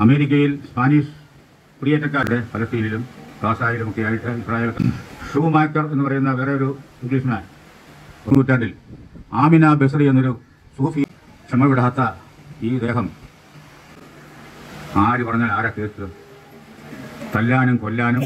അമേരിക്കയിൽ സ്പാനിഷ് കുടിയേറ്റക്കാരുടെ പലസ്തീനിലും ഗാസായിലും ഒക്കെ ആയിട്ട് ഇസ്രായേൽ ഷൂ മാക്കർ എന്ന് പറയുന്ന വേറെ ഒരു ഇംഗ്ലീഷ്മാൻ ഒരു നൂറ്റാണ്ടിൽ ആമിന ബസറി എന്നൊരു സൂഫി ക്ഷമ വിടാത്ത ഈ ദേഹം ആര് പറഞ്ഞാൽ ആരാ കേസ് തല്ലാനും കൊല്ലാനും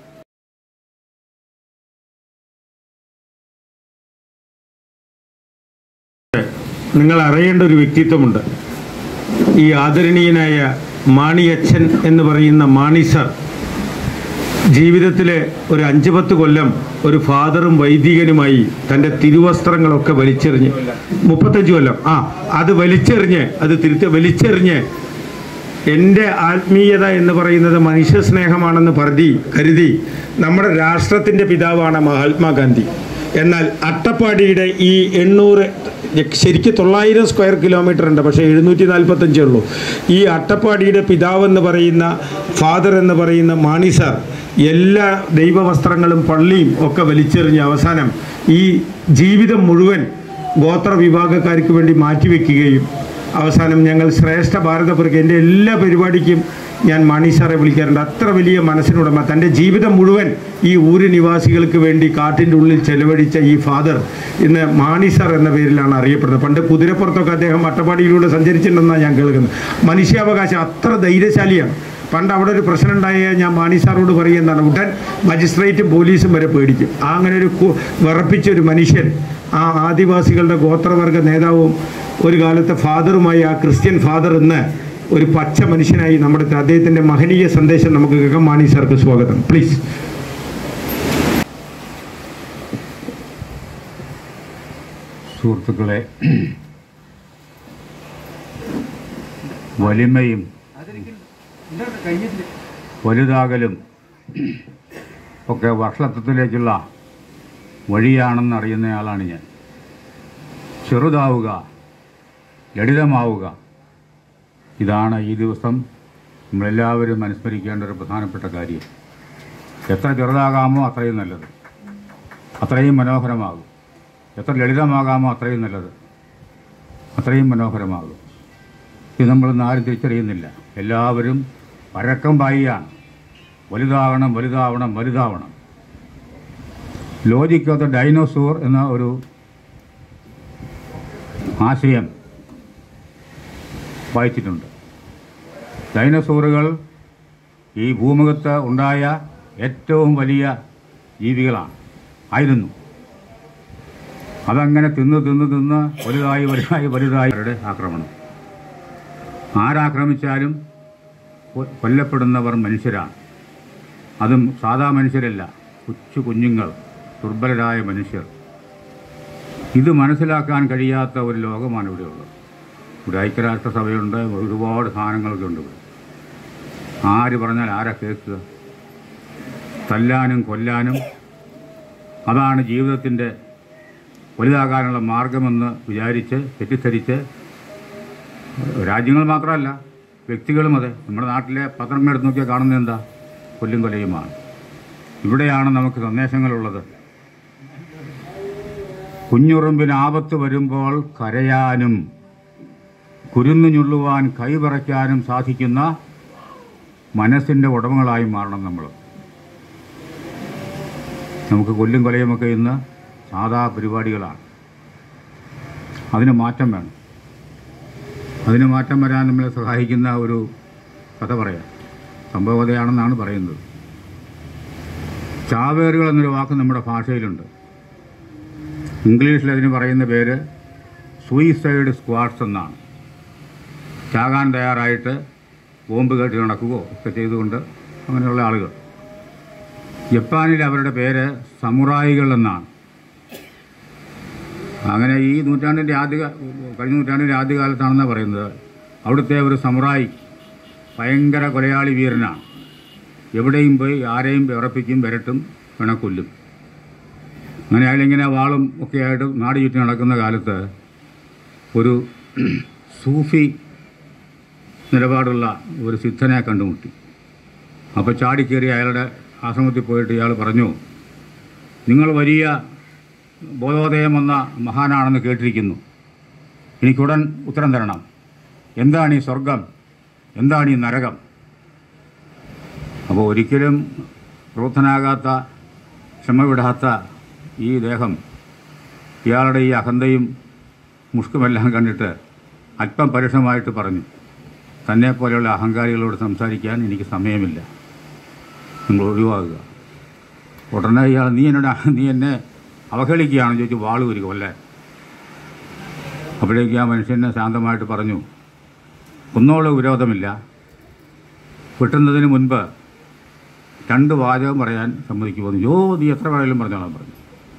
നിങ്ങൾ അറിയേണ്ട ഒരു വ്യക്തിത്വമുണ്ട് ഈ ആദരണീയനായ മാണിയച്ഛൻ എന്ന് പറയുന്ന മാണി സർ ജീവിതത്തിലെ ഒരു അഞ്ച് പത്ത് കൊല്ലം ഒരു ഫാദറും വൈദികനുമായി തൻ്റെ തിരുവസ്ത്രങ്ങളൊക്കെ വലിച്ചെറിഞ്ഞ് മുപ്പത്തഞ്ച് കൊല്ലം ആ അത് വലിച്ചെറിഞ്ഞ് അത് തിരുത്തി വലിച്ചെറിഞ്ഞ് എൻ്റെ ആത്മീയത എന്ന് പറയുന്നത് മനുഷ്യ സ്നേഹമാണെന്ന് കരുതി കരുതി നമ്മുടെ രാഷ്ട്രത്തിൻ്റെ പിതാവാണ് മഹാത്മാഗാന്ധി എന്നാൽ അട്ടപ്പാടിയുടെ ഈ എണ്ണൂറ് ശരിക്കും തൊള്ളായിരം സ്ക്വയർ കിലോമീറ്റർ ഉണ്ട് പക്ഷേ എഴുന്നൂറ്റി നാൽപ്പത്തഞ്ചേ ഉള്ളൂ ഈ അട്ടപ്പാടിയുടെ പിതാവെന്ന് പറയുന്ന ഫാദർ എന്ന് പറയുന്ന മാണി സാർ എല്ലാ ദൈവവസ്ത്രങ്ങളും പള്ളിയും ഒക്കെ വലിച്ചെറിഞ്ഞ് അവസാനം ഈ ജീവിതം മുഴുവൻ ഗോത്ര വിഭാഗക്കാർക്ക് വേണ്ടി മാറ്റിവെക്കുകയും അവസാനം ഞങ്ങൾ ശ്രേഷ്ഠ ഭാരതപുരക്ക് എൻ്റെ എല്ലാ പരിപാടിക്കും ഞാൻ മാണി സാറെ വിളിക്കാറുണ്ട് അത്ര വലിയ മനസ്സിനുടമ തൻ്റെ ജീവിതം മുഴുവൻ ഈ ഊര് നിവാസികൾക്ക് വേണ്ടി കാട്ടിൻ്റെ ഉള്ളിൽ ചെലവഴിച്ച ഈ ഫാദർ ഇന്ന് മാണി സാർ എന്ന പേരിലാണ് അറിയപ്പെടുന്നത് പണ്ട് കുതിരപ്പുറത്തൊക്കെ അദ്ദേഹം അട്ടപ്പാടിയിലൂടെ സഞ്ചരിച്ചിട്ടുണ്ടെന്നാണ് ഞാൻ കേൾക്കുന്നത് മനുഷ്യാവകാശം അത്ര ധൈര്യശാലിയാണ് പണ്ട് അവിടെ ഒരു പ്രശ്നം ഉണ്ടായാൽ ഞാൻ മാണി സാറോട് പറയുന്നതാണ് ഉടൻ മജിസ്ട്രേറ്റും പോലീസും വരെ പേടിക്കും ആ അങ്ങനെ ഒരു കു- വിറപ്പിച്ച ഒരു മനുഷ്യൻ ആ ആദിവാസികളുടെ ഗോത്രവർഗ നേതാവും ഒരു കാലത്തെ ഫാദറുമായി ആ ക്രിസ്ത്യൻ ഫാദർ ഇന്ന് ഒരു പച്ച മനുഷ്യനായി നമ്മുടെ അദ്ദേഹത്തിൻ്റെ മഹനീയ സന്ദേശം നമുക്ക് കേൾക്കാം മാണി സാർക്ക് സ്വാഗതം പ്ലീസ് സുഹൃത്തുക്കളെ വലിമയും വലുതാകലും ഒക്കെ വർഷത്വത്തിലേക്കുള്ള വഴിയാണെന്ന് അറിയുന്നയാളാണ് ഞാൻ ചെറുതാവുക ലളിതമാവുക ഇതാണ് ഈ ദിവസം നമ്മളെല്ലാവരും അനുസ്മരിക്കേണ്ട ഒരു പ്രധാനപ്പെട്ട കാര്യം എത്ര ചെറുതാകാമോ അത്രയും നല്ലത് അത്രയും മനോഹരമാകും എത്ര ലളിതമാകാമോ അത്രയും നല്ലത് അത്രയും മനോഹരമാകും ഇത് നമ്മളൊന്നും ആരും തിരിച്ചറിയുന്നില്ല എല്ലാവരും പരക്കം പായിയാണ് വലുതാവണം വലുതാവണം വലുതാവണം ലോജിക് ഓഫ് ദ ഡൈനോസോർ എന്ന ഒരു ആശയം വായിച്ചിട്ടുണ്ട് ഡൈനോസോറുകൾ ഈ ഭൂമുഖത്ത് ഉണ്ടായ ഏറ്റവും വലിയ ജീവികളാണ് ആയിരുന്നു അതങ്ങനെ തിന്ന് തിന്ന് തിന്ന് വലുതായി വലുതായി വലുതായി അവരുടെ ആക്രമണം ആരാക്രമിച്ചാലും കൊ- കൊല്ലപ്പെടുന്നവർ മനുഷ്യരാണ് അതും സാധാ മനുഷ്യരല്ല കൊച്ചു കുഞ്ഞുങ്ങൾ ദുർബലരായ മനുഷ്യർ ഇത് മനസ്സിലാക്കാൻ കഴിയാത്ത ഒരു ലോകമാണ് ഇവിടെ ഉള്ളത് ഇവിടെ ഐക്യരാഷ്ട്രസഭയുണ്ട് ഒരുപാട് സാധനങ്ങളൊക്കെ ഉണ്ട് ഇവിടെ ആര് പറഞ്ഞാൽ ആരാ കേൾക്കുക തല്ലാനും കൊല്ലാനും അതാണ് ജീവിതത്തിൻ്റെ വലുതാകാനുള്ള മാർഗമെന്ന് വിചാരിച്ച് തെറ്റിദ്ധരിച്ച് രാജ്യങ്ങൾ മാത്രമല്ല വ്യക്തികളും അതെ നമ്മുടെ നാട്ടിലെ പത്രം എടുത്ത് നോക്കിയാൽ കാണുന്നത് എന്താ കൊല്ലും കൊലയുമാണ് ഇവിടെയാണ് നമുക്ക് സന്ദേശങ്ങളുള്ളത് കുഞ്ഞുറുമ്പിന് ആപത്ത് വരുമ്പോൾ കരയാനും കുരുന്നു ഞുള്ളുവാൻ കൈപറയ്ക്കാനും സാധിക്കുന്ന മനസ്സിൻ്റെ ഉടമകളായി മാറണം നമ്മൾ നമുക്ക് കൊല്ലും കൊലയുമൊക്കെ ഇന്ന് സാധാ പരിപാടികളാണ് അതിന് മാറ്റം വേണം അതിന് മാറ്റം വരാൻ നമ്മളെ സഹായിക്കുന്ന ഒരു കഥ പറയാം സംഭവകഥയാണെന്നാണ് പറയുന്നത് ചാവേറുകൾ എന്നൊരു വാക്ക് നമ്മുടെ ഭാഷയിലുണ്ട് ഇംഗ്ലീഷിൽ അതിന് പറയുന്ന പേര് സൂയിസൈഡ് സ്ക്വാഡ്സ് എന്നാണ് ചാകാൻ തയ്യാറായിട്ട് ബോംബ് കേട്ട് നടക്കുകയോ ഒക്കെ ചെയ്തുകൊണ്ട് അങ്ങനെയുള്ള ആളുകൾ ജപ്പാനിൽ അവരുടെ പേര് സമുറായികൾ എന്നാണ് അങ്ങനെ ഈ നൂറ്റാണ്ടിൻ്റെ ആദ്യ കഴിഞ്ഞ നൂറ്റാണ്ടിൻ്റെ ആദ്യകാലത്താണെന്നാണ് പറയുന്നത് അവിടുത്തെ ഒരു സമുറായി ഭയങ്കര കൊലയാളി വീരനാണ് എവിടെയും പോയി ആരെയും വിറപ്പിക്കും വിരട്ടും പിണക്കൊല്ലും അങ്ങനെ അയാളിങ്ങനെ വാളും ഒക്കെ ആയിട്ട് നാട് ചുറ്റി നടക്കുന്ന കാലത്ത് ഒരു സൂഫി നിലപാടുള്ള ഒരു സിദ്ധനെ കണ്ടുമുട്ടി അപ്പോൾ ചാടിക്കേറി അയാളുടെ ആശ്രമത്തിൽ പോയിട്ട് ഇയാൾ പറഞ്ഞു നിങ്ങൾ വലിയ ബോധോദയം വന്ന മഹാനാണെന്ന് കേട്ടിരിക്കുന്നു എനിക്കുടൻ ഉത്തരം തരണം എന്താണ് ഈ സ്വർഗം എന്താണ് ഈ നരകം അപ്പോൾ ഒരിക്കലും ക്രൂദ്ധനാകാത്ത ക്ഷമ വിടാത്ത ഈ ദേഹം ഇയാളുടെ ഈ അഹന്തയും മുഷ്കുമെല്ലാം കണ്ടിട്ട് അല്പം പരുഷമായിട്ട് പറഞ്ഞു തന്നെ പോലെയുള്ള അഹങ്കാരികളോട് സംസാരിക്കാൻ എനിക്ക് സമയമില്ല നിങ്ങൾ ഒഴിവാകുക ഉടനെ ഇയാൾ നീ എന്നോട് നീ എന്നെ അവഹേളിക്കുകയാണെന്ന് ചോദിച്ചു വാള് ഒരു കൊല്ലാൻ അപ്പോഴേക്ക് ആ മനുഷ്യനെ ശാന്തമായിട്ട് പറഞ്ഞു ഒന്നോട് വിരോധമില്ല വെട്ടുന്നതിന് മുൻപ് രണ്ട് വാചകം പറയാൻ സമ്മതിക്കുമോ യോ നീ എത്ര വേണമെങ്കിലും പറഞ്ഞോളാം പറഞ്ഞു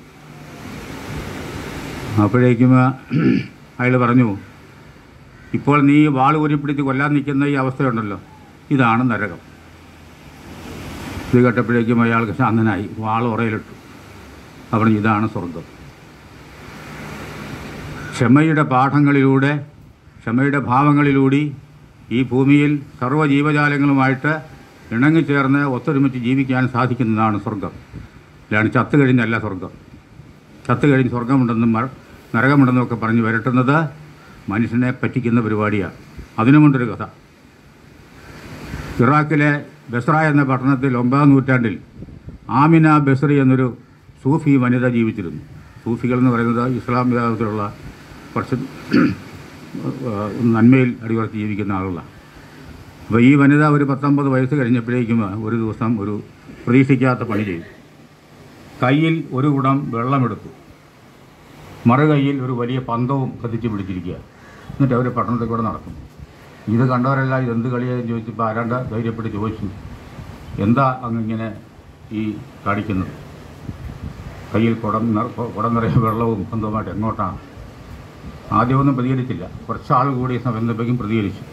അപ്പോഴേക്കും അയാൾ പറഞ്ഞു ഇപ്പോൾ നീ വാൾ ഊരിപ്പിടിച്ച് കൊല്ലാൻ നിൽക്കുന്ന ഈ അവസ്ഥയുണ്ടല്ലോ ഇതാണ് നരകം ഇത് കേട്ടപ്പോഴേക്കും അയാൾക്ക് ശാന്തനായി വാൾ ഉറയിലിട്ടു പറഞ്ഞു ഇതാണ് സ്വർഗം ക്ഷമയുടെ പാഠങ്ങളിലൂടെ ക്ഷമയുടെ ഭാവങ്ങളിലൂടെ ഈ ഭൂമിയിൽ സർവ്വ ജീവജാലങ്ങളുമായിട്ട് ഇണങ്ങിച്ചേർന്ന് ഒത്തൊരുമിച്ച് ജീവിക്കാൻ സാധിക്കുന്നതാണ് സ്വർഗം ഇതാണ് ചത്തു കഴിഞ്ഞല്ല സ്വർഗം ചത്തു കഴിഞ്ഞ് സ്വർഗമുണ്ടെന്നും മര- നരകമുണ്ടെന്നും ഒക്കെ പറഞ്ഞ് വരട്ടുന്നത് മനുഷ്യനെ പറ്റിക്കുന്ന പരിപാടിയാണ് അതിനുമുണ്ടൊരു കഥ ഇറാഖിലെ ബസ്ര എന്ന പട്ടണത്തിൽ ഒമ്പതാം നൂറ്റാണ്ടിൽ ആമിന ബസ്രി എന്നൊരു സൂഫി വനിത ജീവിച്ചിരുന്നു സൂഫികൾ എന്ന് പറയുന്നത് ഇസ്ലാം വിഭാഗത്തിലുള്ള കുറച്ച് നന്മയിൽ അടിയുറച്ച് ജീവിക്കുന്ന ആളുകളാണ് അപ്പോൾ ഈ വനിത ഒരു പത്തൊമ്പത് വയസ്സ് കഴിഞ്ഞപ്പോഴേക്കും ഒരു ദിവസം ഒരു പ്രതീക്ഷിക്കാത്ത പണി ചെയ്തു കയ്യിൽ ഒരു കുടം വെള്ളമെടുത്തു മറുകൈയിൽ ഒരു വലിയ പന്തവും കത്തിച്ച് പിടിച്ചിരിക്കുക എന്നിട്ട് അവർ പട്ടണത്തിൽ കൂടെ നടക്കും ഇത് കണ്ടവരെല്ലാം ഇതെന്ത് കളിയാന്ന് ചോദിച്ചപ്പോൾ ആരാണ്ട് ധൈര്യപ്പെട്ട് ചോദിച്ചു എന്താ അങ്ങിങ്ങനെ ഈ കാണിക്കുന്നത് കയ്യിൽ കുടം നിറ- കുടം നിറയെ വെള്ളവും പന്തവുമായിട്ട് എങ്ങോട്ടാണ് ആദ്യമൊന്നും പ്രതികരിച്ചില്ല കുറച്ചാൾ കൂടി സമയത്തേക്കും പ്രതികരിച്ചു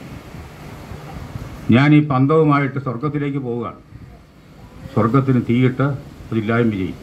ഞാൻ ഈ പന്തവുമായിട്ട് സ്വർഗത്തിലേക്ക് പോവുകയാണ് സ്വർഗത്തിന് തീയിട്ട് അതില്ലായ്മ ചെയ്യും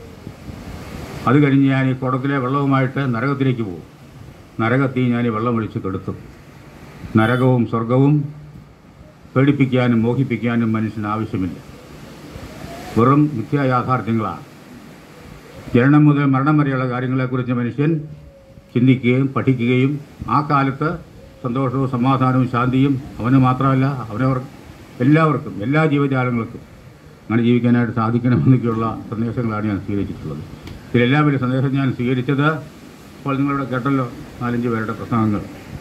അത് കഴിഞ്ഞ് ഞാൻ ഈ കുടത്തിലെ വെള്ളവുമായിട്ട് നരകത്തിലേക്ക് പോകും നരകത്തീ ഞാൻ ഈ വെള്ളം ഒഴിച്ച് കെടുത്തും നരകവും സ്വർഗവും പേടിപ്പിക്കാനും മോഹിപ്പിക്കാനും മനുഷ്യന് ആവശ്യമില്ല വെറും മിഥ്യാ യാഥാർത്ഥ്യങ്ങളാണ് ജനനം മുതൽ മരണം വരെയുള്ള കാര്യങ്ങളെക്കുറിച്ച് മനുഷ്യൻ ചിന്തിക്കുകയും പഠിക്കുകയും ആ കാലത്ത് സന്തോഷവും സമാധാനവും ശാന്തിയും അവന് മാത്രമല്ല അവനവർ എല്ലാവർക്കും എല്ലാ ജീവജാലങ്ങൾക്കും അങ്ങനെ ജീവിക്കാനായിട്ട് സാധിക്കണമെന്നൊക്കെയുള്ള സന്ദേശങ്ങളാണ് ഞാൻ സ്വീകരിച്ചിട്ടുള്ളത് ഇതിലെല്ലാം വലിയ സന്ദേശം ഞാൻ സ്വീകരിച്ചത് ഇപ്പോൾ നിങ്ങളിവിടെ കേട്ടല്ലോ നാലഞ്ച് പേരുടെ പ്രസംഗങ്ങൾ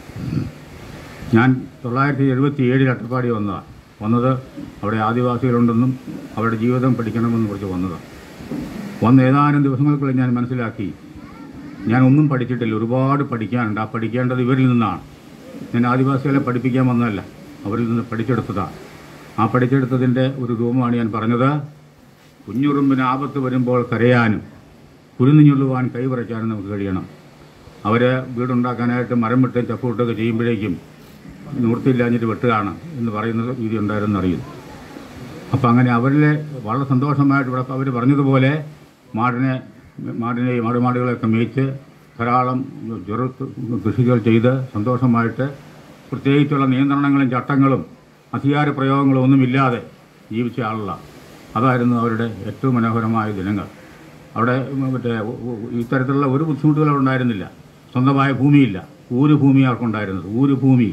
ഞാൻ തൊള്ളായിരത്തി എഴുപത്തി ഏഴിൽ അട്ടപ്പാടി വന്നതാണ് വന്നത് അവിടെ ആദിവാസികളുണ്ടെന്നും അവരുടെ ജീവിതം പഠിക്കണമെന്നും കുറിച്ച് വന്നതാണ് വന്ന് ഏതാനും ദിവസങ്ങൾക്കുള്ളിൽ ഞാൻ മനസ്സിലാക്കി ഞാൻ ഒന്നും പഠിച്ചിട്ടില്ല ഒരുപാട് പഠിക്കാനുണ്ട് ആ പഠിക്കേണ്ടത് ഇവരിൽ നിന്നാണ് ഞാൻ ആദിവാസികളെ പഠിപ്പിക്കാൻ വന്നതല്ല അവരിൽ നിന്ന് പഠിച്ചെടുത്തതാണ് ആ പഠിച്ചെടുത്തതിൻ്റെ ഒരു രൂപമാണ് ഞാൻ പറഞ്ഞത് കുഞ്ഞുറുമ്പിന് ആപത്ത് വരുമ്പോൾ കരയാനും കുരുന്നിഞ്ഞുള്ളുവാൻ കൈവറയ്ക്കാനും നമുക്ക് കഴിയണം അവർ വീടുണ്ടാക്കാനായിട്ട് മരം വിട്ടും ചപ്പുവിട്ടൊക്കെ ചെയ്യുമ്പോഴേക്കും നിവൃത്തിയില്ലാഞ്ഞിട്ട് വെട്ടുകയാണ് എന്ന് പറയുന്നത് രീതി ഉണ്ടായിരുന്നു അറിയുന്നു അപ്പം അങ്ങനെ അവരിലെ വളരെ സന്തോഷമായിട്ട് ഇവിടെ അവർ പറഞ്ഞതുപോലെ മാടിനെ മാടിനെ മാടുമാടുകളെയൊക്കെ മേയിച്ച് ധാരാളം ചെറുത്ത് കൃഷികൾ ചെയ്ത് സന്തോഷമായിട്ട് പ്രത്യേകിച്ചുള്ള നിയന്ത്രണങ്ങളും ചട്ടങ്ങളും അധികാര പ്രയോഗങ്ങളും ഒന്നുമില്ലാതെ ജീവിച്ച ആളുകളാണ് അതായിരുന്നു അവരുടെ ഏറ്റവും മനോഹരമായ ദിനങ്ങൾ അവിടെ മറ്റേ ഉ- ഉ- ഇത്തരത്തിലുള്ള ഒരു ബുദ്ധിമുട്ടുകളും ഉണ്ടായിരുന്നില്ല സ്വന്തമായ ഭൂമിയില്ല ഊര് ഭൂമി അവർക്കുണ്ടായിരുന്നത് ഊര് ഭൂമി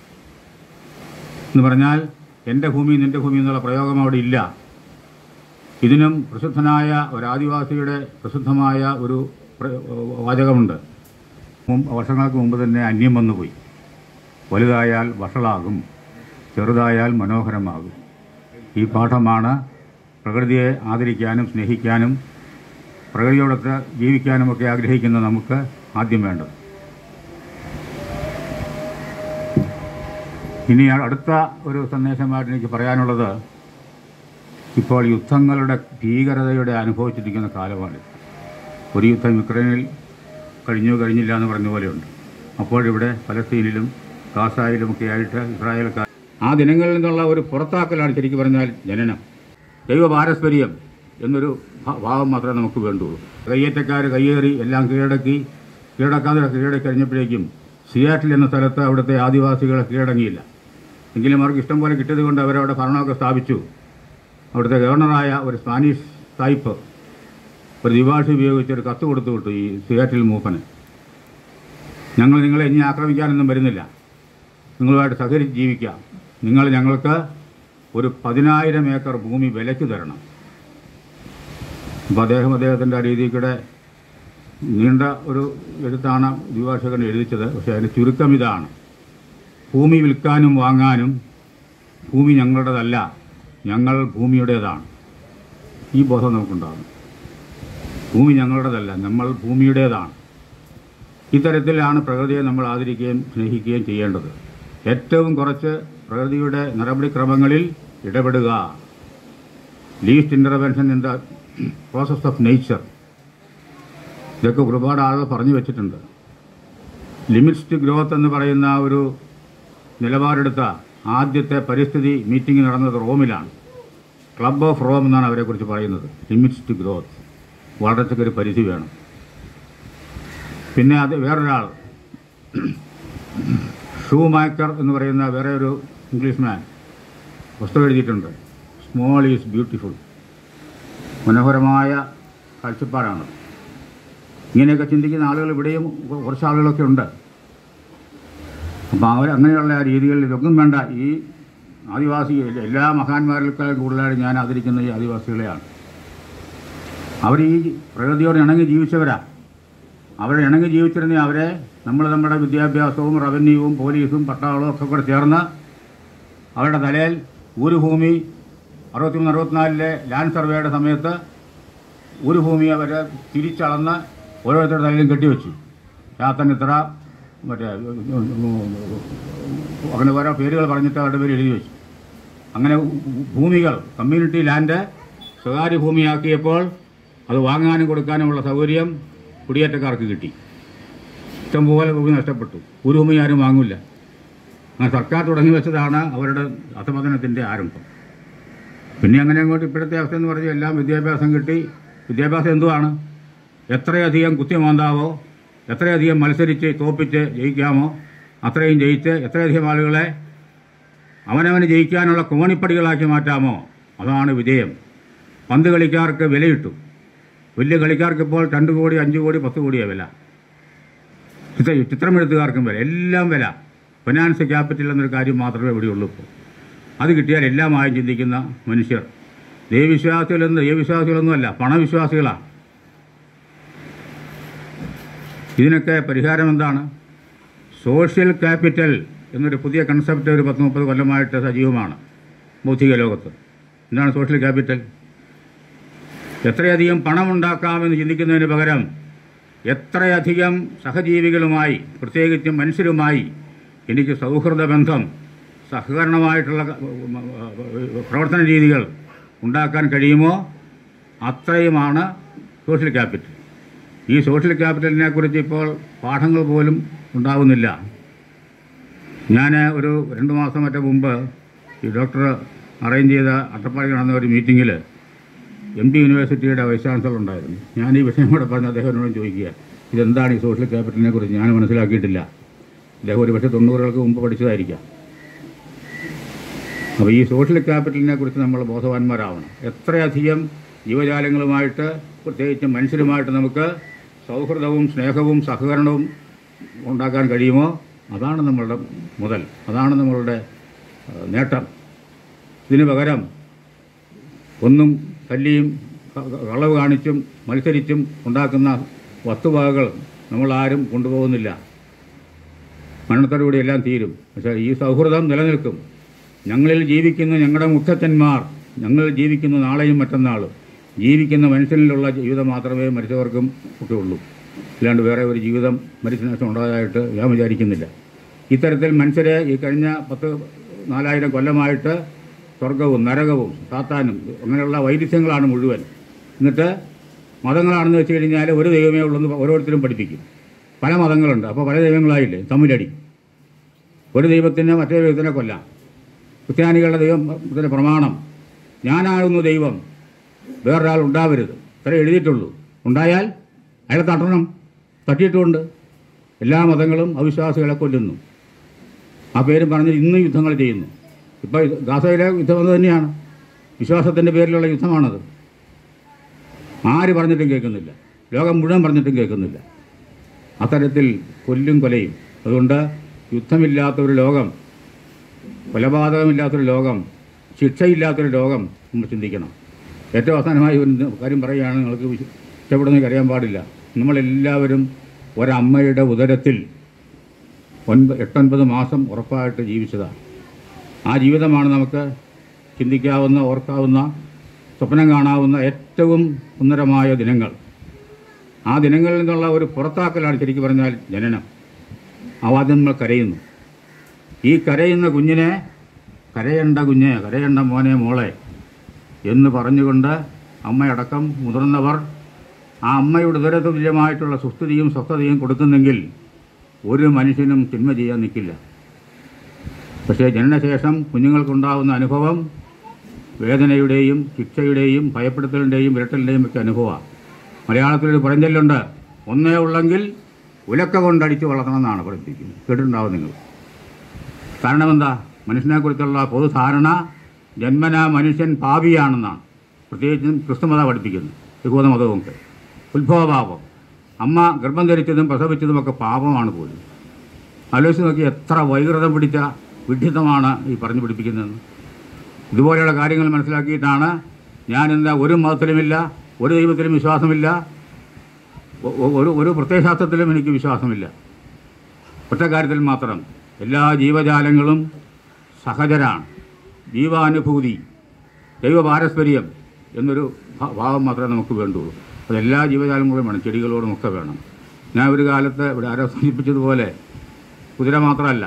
എന്ന് പറഞ്ഞാൽ എൻ്റെ ഭൂമി നിൻ്റെ ഭൂമി എന്നുള്ള പ്രയോഗം അവിടെ ഇല്ല ഇതിനും പ്രസിദ്ധനായ ഒരു ആദിവാസിയുടെ പ്രസിദ്ധമായ ഒരു പ്ര- വാചകമുണ്ട് മുമ്പ് വർഷങ്ങൾക്ക് മുമ്പ് തന്നെ അന്യം വന്നുപോയി വലുതായാൽ വഷളാകും ചെറുതായാൽ മനോഹരമാകും ഈ പാഠമാണ് പ്രകൃതിയെ ആദരിക്കാനും സ്നേഹിക്കാനും പ്രകൃതിയോടൊത്ത് ജീവിക്കാനുമൊക്കെ ആഗ്രഹിക്കുന്ന നമുക്ക് ആദ്യം വേണ്ടത് ഇനി അടുത്ത ഒരു സന്ദേശമായിട്ട് എനിക്ക് പറയാനുള്ളത് ഇപ്പോൾ യുദ്ധങ്ങളുടെ ഭീകരതയുടെ അനുഭവിച്ചിരിക്കുന്ന കാലമാണ് ഒരു യുദ്ധം യുക്രൈനിൽ കഴിഞ്ഞു കഴിഞ്ഞില്ല എന്ന് പറഞ്ഞ പോലെയുണ്ട് അപ്പോഴിവിടെ പലസ്തീനിലും ഗാസായിലുമൊക്കെ ആയിട്ട് ഇസ്രായേൽക്കാർ ആ ദിനങ്ങളിൽ നിന്നുള്ള ഒരു പുറത്താക്കലാണ് ശരിക്കും പറഞ്ഞാൽ ജനനം ദൈവ പാരസ്പര്യം എന്നൊരു ഭ- ഭാവം മാത്രമേ നമുക്ക് വേണ്ടുള്ളൂ കയ്യേറ്റക്കാർ കയ്യേറി എല്ലാം കീഴടക്കി കീഴടക്കാതെ കീഴടക്കി കഴിഞ്ഞപ്പോഴേക്കും സിയാറ്റിൽ എന്ന സ്ഥലത്ത് അവിടുത്തെ ആദിവാസികളെ കീഴടങ്ങിയില്ല എങ്കിലും അവർക്ക് ഇഷ്ടം പോലെ കിട്ടിയത് കൊണ്ട് അവരവിടെ ഭരണമൊക്കെ സ്ഥാപിച്ചു അവിടുത്തെ ഗവർണറായ ഒരു സ്പാനിഷ് സായിപ്പ് ഒരു ദ്വിഭാഷ ഉപയോഗിച്ച് ഒരു കത്ത് കൊടുത്തു വിട്ടു ഈ സിയാറ്റിൽ മൂപ്പന് ഞങ്ങൾ നിങ്ങളെ ഇനി ആക്രമിക്കാനൊന്നും വരുന്നില്ല നിങ്ങളുമായിട്ട് സഹകരിച്ച് ജീവിക്കാം നിങ്ങൾ ഞങ്ങൾക്ക് ഒരു പതിനായിരം ഏക്കർ ഭൂമി വിലയ്ക്ക് തരണം അപ്പോൾ അദ്ദേഹം അദ്ദേഹത്തിൻ്റെ രീതിക്കൂടെ നീണ്ട ഒരു എഴുത്താണ് ദ്വിഭാഷകൻ എഴുതിച്ചത് പക്ഷേ അതിന് ചുരുക്കം ഇതാണ് ഭൂമി വിൽക്കാനും വാങ്ങാനും ഭൂമി ഞങ്ങളുടേതല്ല ഞങ്ങൾ ഭൂമിയുടേതാണ് ഈ ബോധം നമുക്കുണ്ടാകും ഭൂമി ഞങ്ങളുടേതല്ല നമ്മൾ ഭൂമിയുടേതാണ് ഇത്തരത്തിലാണ് പ്രകൃതിയെ നമ്മൾ ആദരിക്കുകയും സ്നേഹിക്കുകയും ചെയ്യേണ്ടത് ഏറ്റവും കുറച്ച് പ്രകൃതിയുടെ നടപടിക്രമങ്ങളിൽ ഇടപെടുക least intervention in the process of nature ഇതൊക്കെ ഒരുപാട് ആളുകൾ പറഞ്ഞു വെച്ചിട്ടുണ്ട് ലിമിറ്റ്സ് ടു ഗ്രോത്ത് എന്ന് പറയുന്ന ഒരു നിലപാടെടുത്ത ആദ്യത്തെ പരിസ്ഥിതി മീറ്റിംഗ് നടന്നത് റോമിലാണ് ക്ലബ് ഓഫ് റോം എന്നാണ് അവരെക്കുറിച്ച് പറയുന്നത് ലിമിറ്റ്സ് ടു ഗ്രോത്ത് വളർച്ചയ്ക്ക് ഒരു പരിധി വേണം പിന്നെ അത് വേറൊരാൾ ഷൂ മാക്കർ എന്ന് പറയുന്ന വേറെ ഒരു ഇംഗ്ലീഷ്മാൻ പുസ്തകം എഴുതിയിട്ടുണ്ട് സ്മോൾ ഈസ് ബ്യൂട്ടിഫുൾ മനോഹരമായ കാഴ്ചപ്പാടാണ് ഇങ്ങനെയൊക്കെ ചിന്തിക്കുന്ന ആളുകൾ ഇവിടെയും കു- കുറച്ച് ആളുകളൊക്കെ ഉണ്ട് അപ്പോൾ അവർ അങ്ങനെയുള്ള രീതികളിൽ ഇതൊന്നും വേണ്ട ഈ ആദിവാസി എല്ലാ മഹാന്മാരിലേക്കാളും കൂടുതലായിട്ട് ഞാൻ ആദരിക്കുന്ന ഈ ആദിവാസികളെയാണ് അവർ ഈ പ്രകൃതിയോട് ഇണങ്ങി ജീവിച്ചവരാ അവർ ഇണങ്ങി ജീവിച്ചിരുന്ന അവരെ നമ്മൾ നമ്മുടെ വിദ്യാഭ്യാസവും റവന്യൂവും പോലീസും പട്ടാളവും ഒക്കെ കൂടെ ചേർന്ന് അവരുടെ തലയിൽ ഒരു ഭൂമി അറുപത്തിമൂന്ന് അറുപത്തിനാലിലെ ലാൻഡ് സർവേയുടെ സമയത്ത് ഒരു ഭൂമി അവരെ തിരിച്ചളന്ന് ഓരോരുത്തരുടെ തലയിലും കെട്ടിവെച്ചു ചാത്തൻ ഇത്ര മറ്റേ അങ്ങനെ ഓരോ പേരുകൾ പറഞ്ഞിട്ട് അവരുടെ പേര് എഴുതി വെച്ചു അങ്ങനെ ഭൂമികൾ കമ്മ്യൂണിറ്റി ലാൻഡ് സ്വകാര്യ ഭൂമിയാക്കിയപ്പോൾ അത് വാങ്ങാനും കൊടുക്കാനുമുള്ള സൗകര്യം കുടിയേറ്റക്കാർക്ക് കിട്ടി ഇഷ്ടംപോലെ ഭൂമി നഷ്ടപ്പെട്ടു ഒരു ഭൂമി ആരും വാങ്ങില്ല അങ്ങനെ സർക്കാർ തുടങ്ങി വെച്ചതാണ് അവരുടെ അധപതനത്തിൻ്റെ ആരംഭം പിന്നെ അങ്ങനെ അങ്ങോട്ട് ഇപ്പോഴത്തെ അവസ്ഥ എന്ന് പറഞ്ഞാൽ എല്ലാം വിദ്യാഭ്യാസം കിട്ടി വിദ്യാഭ്യാസം എന്തുവാണ് എത്രയധികം കുത്തിമാന്താവോ എത്രയധികം മത്സരിച്ച് തോപ്പിച്ച് ജയിക്കാമോ അത്രയും ജയിച്ച് എത്രയധികം ആളുകളെ അവനവന് ജയിക്കാനുള്ള കോണിപ്പടികളാക്കി മാറ്റാമോ അതാണ് വിജയം പന്ത് കളിക്കാർക്ക് വിലയിട്ടു വലിയ കളിക്കാർക്ക് ഇപ്പോൾ രണ്ട് കോടി അഞ്ച് കോടി പത്ത് കോടിയാണ് വില ചിത്ര ചിത്രമെഴുത്തുകാർക്കും വില എല്ലാം വില ഫിനാൻസ് ക്യാപിറ്റൽ എന്നൊരു കാര്യം മാത്രമേ ഇവിടെയുള്ളൂ ഇപ്പോൾ അത് കിട്ടിയാൽ എല്ലാമായും ചിന്തിക്കുന്ന മനുഷ്യർ ദൈവവിശ്വാസികളെന്ന് ദൈവവിശ്വാസികളൊന്നുമല്ല പണവിശ്വാസികളാണ് ഇതിനൊക്കെ പരിഹാരം എന്താണ് സോഷ്യൽ ക്യാപിറ്റൽ എന്നൊരു പുതിയ കൺസെപ്റ്റ് ഒരു പത്ത് മുപ്പത് കൊല്ലമായിട്ട് സജീവമാണ് ഭൗതിക ലോകത്ത് എന്താണ് സോഷ്യൽ ക്യാപിറ്റൽ എത്രയധികം പണമുണ്ടാക്കാമെന്ന് ചിന്തിക്കുന്നതിന് പകരം എത്രയധികം സഹജീവികളുമായി പ്രത്യേകിച്ചും മനുഷ്യരുമായി എനിക്ക് സൗഹൃദ ബന്ധം സഹകരണമായിട്ടുള്ള പ്രവർത്തന രീതികൾ ഉണ്ടാക്കാൻ കഴിയുമോ അത്രയുമാണ് സോഷ്യൽ ക്യാപിറ്റൽ ഈ സോഷ്യൽ ക്യാപിറ്റലിനെ കുറിച്ച് ഇപ്പോൾ പാഠങ്ങൾ പോലും ഉണ്ടാവുന്നില്ല ഞാൻ ഒരു രണ്ട് മാസം മറ്റേ മുമ്പ് ഈ ഡോക്ടർ അറേഞ്ച് ചെയ്ത അട്ടപ്പാടി നടന്ന ഒരു മീറ്റിങ്ങിൽ എം പി യൂണിവേഴ്സിറ്റിയുടെ വൈസ് ചാൻസലർ ഉണ്ടായിരുന്നു ഞാൻ ഈ വിഷയം കൂടെ പറഞ്ഞ് അദ്ദേഹത്തിനോട് ചോദിക്കുക ഇതെന്താണ് ഈ സോഷ്യൽ ക്യാപിറ്റലിനെ കുറിച്ച് ഞാൻ മനസ്സിലാക്കിയിട്ടില്ല അദ്ദേഹം ഒരു പക്ഷേ തൊണ്ണൂറുകൾക്ക് മുമ്പ് പഠിച്ചതായിരിക്കാം അപ്പോൾ ഈ സോഷ്യൽ ക്യാപിറ്റലിനെ കുറിച്ച് നമ്മൾ ബോധവാന്മാരാവണം എത്രയധികം ജീവജാലങ്ങളുമായിട്ട് പ്രത്യേകിച്ച് മനുഷ്യരുമായിട്ട് നമുക്ക് സൗഹൃദവും സ്നേഹവും സഹകരണവും ഉണ്ടാക്കാൻ കഴിയുമോ അതാണ് നമ്മളുടെ മുതൽ അതാണ് നമ്മളുടെ ഏഹ്, നേട്ടം ഇതിന് പകരം ഒന്നും തല്ലിയും ക- ക- കളവ് കാണിച്ചും മത്സരിച്ചും ഉണ്ടാക്കുന്ന വസ്തുവകകൾ നമ്മളാരും കൊണ്ടുപോകുന്നില്ല മരണത്തോടുകൂടി എല്ലാം തീരും പക്ഷേ ഈ സൗഹൃദം നിലനിൽക്കും ഞങ്ങളിൽ ജീവിക്കുന്ന ഞങ്ങളുടെ മുത്തച്ഛന്മാർ ഞങ്ങൾ ജീവിക്കുന്ന നാളെയും മറ്റന്നാളും ജീവിക്കുന്ന മനുഷ്യനിലുള്ള ജീവിതം മാത്രമേ മരിച്ചവർക്കും ഒക്കെ ഉള്ളൂ അല്ലാണ്ട് വേറെ ഒരു ജീവിതം മരിച്ച ശേഷം ഉണ്ടായതായിട്ട് ഞാൻ വിചാരിക്കുന്നില്ല ഇത്തരത്തിൽ മനുഷ്യരെ ഈ കഴിഞ്ഞ പത്ത് നാലായിരം കൊല്ലമായിട്ട് സ്വർഗവും നരകവും സാത്താനും അങ്ങനെയുള്ള വൈരുദ്ധ്യങ്ങളാണ് മുഴുവൻ എന്നിട്ട് മതങ്ങളാണെന്ന് വെച്ച് കഴിഞ്ഞാൽ ഒരു ദൈവമേ ഉള്ളെന്ന് ഓരോരുത്തരും പഠിപ്പിക്കും പല മതങ്ങളുണ്ട് അപ്പോൾ പല ദൈവങ്ങളായില്ലേ തമ്മിലടി ഒരു ദൈവത്തിന് മറ്റേ ദൈവത്തിനെ കൊല്ലാം ക്രിസ്ത്യാനികളുടെ ദൈവത്തിന്റെ പ്രമാണം ഞാനാകുന്നു ദൈവം വേറൊരാൾ ഉണ്ടാവരുത് ഇത്ര എഴുതിയിട്ടുള്ളൂ ഉണ്ടായാൽ അയാളെ തട്ടണം തട്ടിയിട്ടുമുണ്ട് എല്ലാ മതങ്ങളും അവിശ്വാസികളെ കൊല്ലുന്നു ആ പേരും പറഞ്ഞ് ഇന്നും യുദ്ധങ്ങൾ ചെയ്യുന്നു ഇപ്പോൾ ഗാസയിലെ യുദ്ധം അത് തന്നെയാണ് വിശ്വാസത്തിൻ്റെ പേരിലുള്ള യുദ്ധമാണത് ആര് പറഞ്ഞിട്ടും കേൾക്കുന്നില്ല ലോകം മുഴുവൻ പറഞ്ഞിട്ടും കേൾക്കുന്നില്ല അത്തരത്തിൽ കൊല്ലും കൊലയും അതുകൊണ്ട് യുദ്ധമില്ലാത്ത ഒരു ലോകം കൊലപാതകമില്ലാത്തൊരു ലോകം ശിക്ഷയില്ലാത്തൊരു ലോകം നമ്മൾ ചിന്തിക്കണം ഏറ്റവും അവസാനമായി ഒരു കാര്യം പറയുകയാണ് നിങ്ങൾക്ക് വിശ- ഇഷ്ടപ്പെടുന്നതൊക്കെ അറിയാൻ പാടില്ല നമ്മളെല്ലാവരും ഒരമ്മയുടെ ഉദരത്തിൽ ഒൻപത് എട്ടൊൻപത് മാസം ഉറപ്പായിട്ട് ജീവിച്ചതാണ് ആ ജീവിതമാണ് നമുക്ക് ചിന്തിക്കാവുന്ന ഓർക്കാവുന്ന സ്വപ്നം കാണാവുന്ന ഏറ്റവും സുന്ദരമായ ദിനങ്ങൾ ആ ദിനങ്ങളിൽ നിന്നുള്ള ഒരു പുറത്താക്കലാണ് ശരിക്കും പറഞ്ഞാൽ ജനനം ആദ്യം നമ്മൾ കരയുന്നു ഈ കരയുന്ന കുഞ്ഞിനെ കരയണ്ട കുഞ്ഞെ കരയണ്ട മോനെ മോളെ എന്ന് പറഞ്ഞുകൊണ്ട് അമ്മയടക്കം മുതിർന്നവർ ആ അമ്മയുടെ ഉദരത്ത് തുല്യമായിട്ടുള്ള സുസ്ഥിതിയും സ്വസ്ഥതയും കൊടുക്കുന്നെങ്കിൽ ഒരു മനുഷ്യനും തിന്മ ചെയ്യാൻ നിൽക്കില്ല പക്ഷേ ജനനശേഷം കുഞ്ഞുങ്ങൾക്കുണ്ടാകുന്ന അനുഭവം വേദനയുടെയും ശിക്ഷയുടെയും ഭയപ്പെടുത്തലിൻ്റെയും വിരട്ടലിൻ്റെയും ഒക്കെ അനുഭവമാണ് മലയാളത്തിലൊരു പഴഞ്ചൊല്ലുണ്ട് ഒന്നേ ഉള്ളെങ്കിൽ ഉലക്ക കൊണ്ടടിച്ച് വളർത്തണമെന്നാണ് പഠിപ്പിക്കുന്നത് കേട്ടിട്ടുണ്ടാവും നിങ്ങൾ കാരണം എന്താ മനുഷ്യനെക്കുറിച്ചുള്ള പൊതുധാരണ ജന്മന മനുഷ്യൻ പാപിയാണെന്നാണ് പ്രത്യേകിച്ചും ക്രിസ്തുമത പഠിപ്പിക്കുന്നത് യഹൂദ മതവുമൊക്കെ ഉത്ഭവപാപം അമ്മ ഗർഭം ധരിച്ചതും പ്രസവിച്ചതുമൊക്കെ പാപമാണ് പോലും ആലോചിച്ച് നോക്കി എത്ര വൈകൃതം പിടിച്ച വിഡ്ഢിത്തമാണ് ഈ പറഞ്ഞു പിടിപ്പിക്കുന്നതെന്ന് ഇതുപോലെയുള്ള കാര്യങ്ങൾ മനസ്സിലാക്കിയിട്ടാണ് ഞാൻ എന്താ ഒരു മതത്തിലുമില്ല ഒരു ദൈവത്തിലും വിശ്വാസമില്ല ഒ- ഒ- ഒരു ഒരു പ്രത്യയശാസ്ത്രത്തിലും എനിക്ക് വിശ്വാസമില്ല ഒറ്റ കാര്യത്തിൽ മാത്രം എല്ലാ ജീവജാലങ്ങളും സഹജരാണ് ജീവാനുഭൂതി ദൈവപാരസ്പര്യം എന്നൊരു ഭ- ഭാവം മാത്രമേ നമുക്ക് വേണ്ടുള്ളൂ അത് എല്ലാ ജീവജാലങ്ങളും വേണം ചെടികളോടും ഒക്കെ വേണം ഞാൻ ഒരു കാലത്ത് ഇവിടെ ആരോ സൂചിപ്പിച്ചതുപോലെ കുതിര മാത്രമല്ല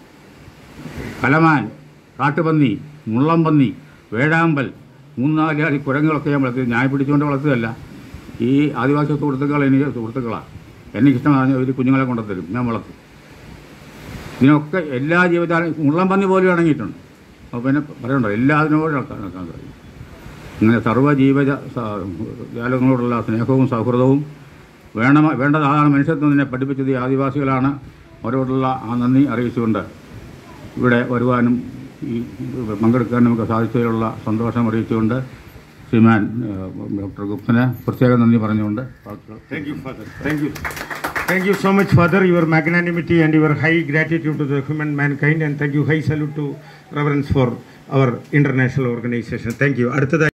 കലമാൻ കാട്ടുപന്നി മുള്ളംപന്നി വേഴാമ്പൽ മൂന്നാല് ജാതി കുരങ്ങുകളൊക്കെ ഞാൻ വളർത്തി ഞാൻ പിടിച്ചുകൊണ്ട് വളർത്തുകയല്ല ഈ ആദിവാസി സുഹൃത്തുക്കൾ എനിക്ക് സുഹൃത്തുക്കളാണ് എനിക്കിഷ്ടമാണ് ഒരു കുഞ്ഞുങ്ങളെ കൊണ്ടുത്തരും ഞാൻ വളർത്തും ഇതിനൊക്കെ എല്ലാ ജീവജാലം മുള്ളംപന്നി പോലും ഇണങ്ങിയിട്ടുണ്ട് അപ്പോൾ പിന്നെ പറയണ്ടോ എല്ലാത്തിനോടും നടത്താൻ നടത്താൻ കഴിയും ഇങ്ങനെ സർവ്വ ജീവജ സ- ജാലങ്ങളോടുള്ള സ്നേഹവും സൗഹൃദവും വേണ വേണ്ടതാണ് മനുഷ്യത്വം തന്നെ പഠിപ്പിച്ചത് ഈ ആദിവാസികളാണ് അവരോടുള്ള ആ നന്ദി അറിയിച്ചുകൊണ്ട് ഇവിടെ വരുവാനും ഈ പങ്കെടുക്കാനും ഒക്കെ സാധിച്ചതിലുള്ള സന്തോഷം അറിയിച്ചുകൊണ്ട് ശ്രീമാൻ ഏഹ്, ഡോക്ടർ ഗുപ്തന് പ്രത്യേകം നന്ദി പറഞ്ഞുകൊണ്ട് വാക്കുകൾ Thank you, Father. Thank you. Thank you so much, Father, your magnanimity and your high gratitude to the human mankind, and thank you, high salute to reverence for our international organization. Thank you. അടുത്തതായി